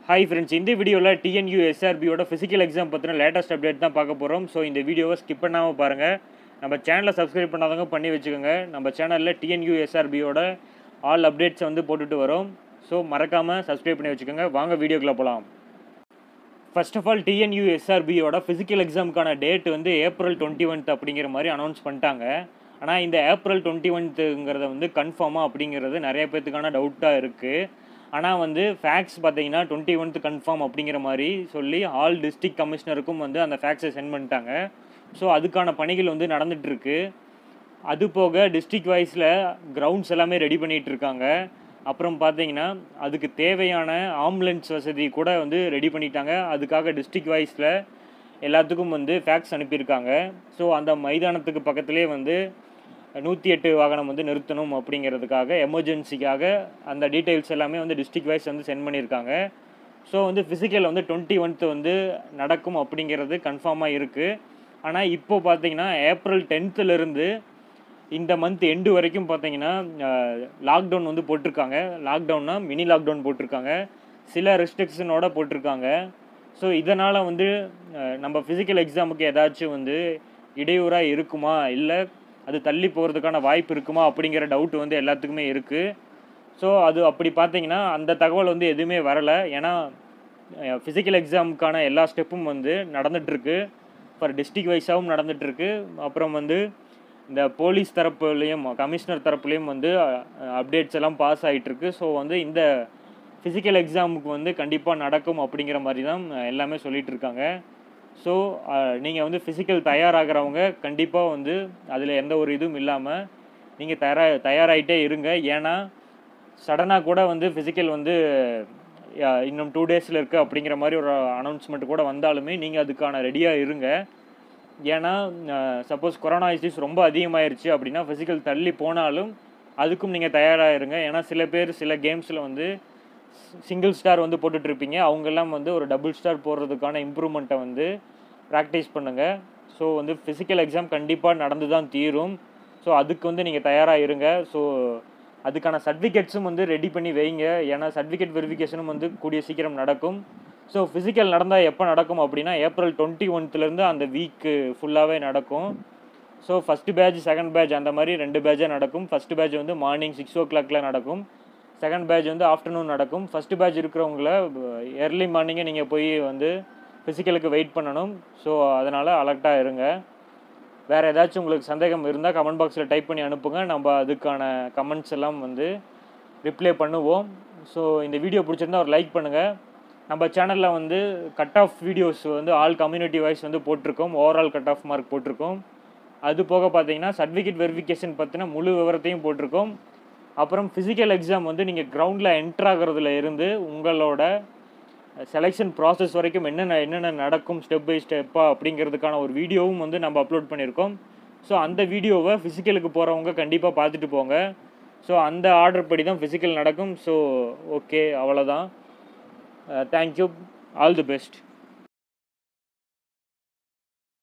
hi friends இந்த வீடியோவில் T N U எஸ்ஆர்பியோட ஃபிசிக்கல் எக்ஸாம் பற்றின லேட்டஸ்ட் அப்டேட் தான் பார்க்க போகிறோம் ஸோ இந்த வீடியோவை ஸ்கிப் பண்ணாமல் பாருங்கள் நம்ம சேனலை சப்ஸ்கிரைப் பண்ணாதவங்க பண்ணி வச்சுக்கோங்க நம்ம சேனலில் டிஎன்யூ எஸ்ஆர்பியோட ஆல் அப்டேட்ஸை வந்து போட்டுட்டு வரோம் ஸோ மறக்காமல் சப்ஸ்கிரைப் பண்ணி வச்சுக்கோங்க வாங்க வீடியோக்குள்ளே போகலாம் ஃபர்ஸ்ட் ஆஃப் ஆல் டிஎன்யூ எஸ்ஆர்பியோட ஃபிசிக்கல் எக்ஸாமுக்கான டேட் வந்து ஏப்ரல் டுவெண்ட்டி ஒன்த் அப்படிங்கிற மாதிரி அனௌன்ஸ் பண்ணிட்டாங்க ஆனால் இந்த ஏப்ரல் டுவெண்ட்டி ஒன்த்துங்கிறத வந்து கன்ஃபார்மாக அப்படிங்கிறது நிறைய பேர்த்துக்கான டவுட்டாக இருக்குது ஆனால் வந்து ஃபேக்ஸ் பார்த்தீங்கன்னா டுவெண்ட்டி ஒன்த் கன்ஃபார்ம் அப்படிங்கிற மாதிரி சொல்லி ஆல் டிஸ்ட்ரிக்ட் கமிஷனருக்கும் வந்து அந்த ஃபேக்ஸை சென்ட் பண்ணிட்டாங்க ஸோ அதுக்கான பணிகள் வந்து நடந்துகிட்ருக்கு அது போக டிஸ்ட்ரிக்ட் வைஸில் கிரவுண்ட்ஸ் எல்லாமே ரெடி பண்ணிகிட்டு இருக்காங்க அப்புறம் பார்த்தீங்கன்னா அதுக்கு தேவையான ஆம்புலன்ஸ் வசதி கூட வந்து ரெடி பண்ணிட்டாங்க அதுக்காக டிஸ்ட்ரிக்ட் வைஸில் எல்லாத்துக்கும் வந்து ஃபேக்ஸ் அனுப்பியிருக்காங்க ஸோ அந்த மைதானத்துக்கு பக்கத்துலேயே வந்து நூற்றி எட்டு வாகனம் வந்து நிறுத்தணும் அப்படிங்கிறதுக்காக எமர்ஜென்சிக்காக அந்த டீட்டெயில்ஸ் எல்லாமே வந்து டிஸ்ட்ரிக்ட் வைஸ் வந்து சென்ட் பண்ணியிருக்காங்க ஸோ வந்து ஃபிசிக்கல் வந்து டுவெண்ட்டி ஒன்த்து வந்து நடக்கும் அப்படிங்கிறது கன்ஃபார்மாக இருக்குது ஆனால் இப்போ பார்த்தீங்கன்னா ஏப்ரல் டென்த்துலேருந்து இந்த மந்த் எண்டு வரைக்கும் பார்த்தீங்கன்னா லாக்டவுன் வந்து போட்டிருக்காங்க லாக்டவுன்னா மினி லாக்டவுன் போட்டிருக்காங்க சில ரெஸ்ட்ரிக்ஷனோட போட்டிருக்காங்க ஸோ இதனால் வந்து அஹ், நம்ம ஃபிசிக்கல் எக்ஸாமுக்கு ஏதாச்சும் வந்து இடையூறாக இருக்குமா இல்லை அது தள்ளி போகிறதுக்கான வாய்ப்பு இருக்குமா அப்படிங்கிற டவுட் வந்து எல்லாத்துக்குமே இருக்குது ஸோ அது அப்படி பார்த்தீங்கன்னா அந்த தகவல் வந்து எதுவுமே வரலை ஏன்னா ஃபிசிக்கல் எக்ஸாமுக்கான எல்லா ஸ்டெப்பும் வந்து நடந்துகிட்ருக்கு ஃபார் டிஸ்ட்ரிக் வைஸாகவும் நடந்துகிட்ருக்கு அப்புறம் வந்து இந்த போலீஸ் தரப்புலேயும் கமிஷனர் தரப்புலேயும் வந்து அப்டேட்ஸ் எல்லாம் பாஸ் ஆகிட்டுருக்கு ஸோ வந்து இந்த ஃபிசிக்கல் எக்ஸாமுக்கு வந்து கண்டிப்பாக நடக்கும் அப்படிங்கிற மாதிரி தான் எல்லாமே சொல்லிட்டு இருக்காங்க ஸோ நீங்கள் வந்து ஃபிசிக்கல் தயாராகிறவங்க கண்டிப்பாக வந்து அதில் எந்த ஒரு இதுவும் இல்லாமல் நீங்கள் தயாரா தயாராகிட்டே இருங்க ஏன்னா சடனாக கூட வந்து ஃபிசிக்கல் வந்து அஹ், இன்னும் டூ டேஸில் இருக்குது அப்படிங்கிற மாதிரி ஒரு அனௌன்ஸ்மெண்ட் கூட வந்தாலுமே நீங்கள் அதுக்கான ரெடியாக இருங்க ஏன்னா சப்போஸ் கொரோனா இஷ்யூஸ் ரொம்ப அதிகமாயிருச்சு அப்படின்னா ஃபிசிக்கல் தள்ளி போனாலும் அதுக்கும் நீங்கள் தயாராக இருங்க ஏன்னா சில பேர் சில கேம்ஸில் வந்து சிங்கிள் ஸ்டார் வந்து போட்டுட்ருப்பீங்க அவங்கெல்லாம் வந்து ஒரு டபுள் ஸ்டார் போடுறதுக்கான இம்ப்ரூவ்மெண்ட்டை வந்து ப்ராக்டிஸ் பண்ணுங்கள் ஸோ வந்து ஃபிசிக்கல் எக்ஸாம் கண்டிப்பாக நடந்து தான் தீரும் ஸோ அதுக்கு வந்து நீங்கள் தயாராக இருங்க ஸோ அதுக்கான சர்டிஃபிகேட்ஸும் வந்து ரெடி பண்ணி வைங்க ஏன்னா சர்டிஃபிகேட் வெரிஃபிகேஷனும் வந்து கூடிய சீக்கிரம் நடக்கும் ஸோ ஃபிசிக்கல் நடந்தால் எப்போ நடக்கும் அப்படின்னா ஏப்ரல் டுவெண்ட்டி ஒன்த்துலேருந்து அந்த வீக்கு ஃபுல்லாகவே நடக்கும் so first batch second batch அந்த மாதிரி ரெண்டு பேட்சாக நடக்கும் ஃபஸ்ட்டு பேட்ச் வந்து மார்னிங் சிக்ஸ் ஓ கிளாக்ல நடக்கும் செகண்ட் பேட்ச் வந்து ஆஃப்டர்நூன் நடக்கும் ஃபஸ்ட்டு பேட்ச் இருக்கிறவங்கள ஏர்லி மார்னிங்கே நீங்கள் போய் வந்து ஃபிசிக்கலுக்கு வெயிட் பண்ணணும் ஸோ அதனால் அலர்ட்டாக இருங்க வேறு ஏதாச்சும் உங்களுக்கு சந்தேகம் இருந்தால் கமெண்ட் பாக்ஸில் டைப் பண்ணி அனுப்புங்க நம்ம அதுக்கான கமெண்ட்ஸ் எல்லாம் வந்து ரிப்ளை பண்ணுவோம் ஸோ இந்த வீடியோ பிடிச்சிருந்தா ஒரு லைக் பண்ணுங்கள் நம்ம சேனலில் வந்து கட் ஆஃப் வீடியோஸ் வந்து ஆல் கம்யூனிட்டி வைஸ் வந்து போட்டிருக்கோம் ஓவரால் கட் ஆஃப் மார்க் போட்டிருக்கோம் அது போக பார்த்தீங்கன்னா சர்டிஃபிகேட் வெரிஃபிகேஷன் பற்றின முழு விவரத்தையும் போட்டிருக்கோம் அப்புறம் ஃபிசிக்கல் எக்ஸாம் வந்து நீங்கள் கிரவுண்டில் என்ட்ரு ஆகிறதுல இருந்து உங்களோட செலெக்ஷன் ப்ராசஸ் வரைக்கும் என்னென்ன என்னென்ன நடக்கும் ஸ்டெப் பை ஸ்டெப்பாக அப்படிங்கிறதுக்கான ஒரு வீடியோவும் வந்து நம்ம அப்லோட் பண்ணியிருக்கோம் ஸோ அந்த வீடியோவை ஃபிசிக்கலுக்கு போகிறவங்க கண்டிப்பாக பார்த்துட்டு போங்க ஸோ அந்த ஆர்டர் படி தான் ஃபிசிக்கல் நடக்கும் ஸோ ஓகே அவ்வளோதான் தேங்க்யூ ஆல் தி பெஸ்ட்